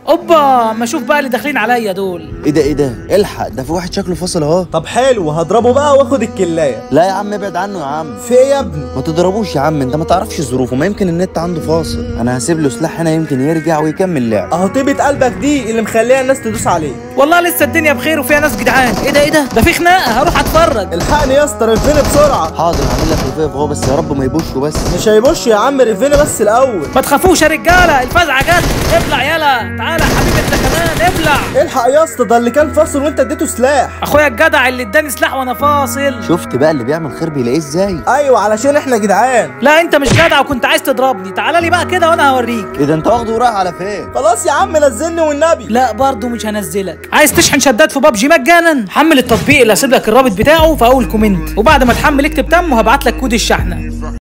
اوبا ما اشوف بقى اللي داخلين عليا دول ايه ده ايه ده الحق ده في واحد شكله فاصل اهو طب حلو هضربه بقى واخد الكلايه لا يا عم ابعد عنه يا عم في ايه يا ابني ما تضربوش يا عم انت ما تعرفش ظروفه ما يمكن النت عنده فاصل انا هسيب له سلاح هنا يمكن يرجع ويكمل لعب اهو طيبه قلبك دي اللي مخليها الناس تدوس عليك والله لسه الدنيا بخير وفيها ناس جدعان ايه ده ايه ده ده في خناقه هروح اتفرج الحقني يا اسطى ريفيني بسرعه حاضر هعمل لك رفيف اهو بس يا رب ما يبوشوا بس مش هيبوش يا عم ريفيني بس الاول ما تخافوش يا رجاله الفزعه جت ابلع يلا تعالى يا حبيبي انت كمان ابلع الحق يا اسطى ده اللي كان فاصل وانت اديته سلاح اخويا الجدع اللي اداني سلاح وانا فاصل شفت بقى اللي بيعمل خير بيلاقيه ازاي ايوه علشان احنا جدعان لا انت مش جدع وكنت عايز تضربني تعالى لي بقى كده وانا هوريك ايه ده انت واخده ورايح على فين خلاص يا عم نزلني والنبي لا برضه مش هنزلك عايز تشحن شداد في بابجي مجانا حمل التطبيق اللي هسيب لك الرابط بتاعه في اول كومنت وبعد ما تحمل اكتب تم وهبعت لك كود الشحنه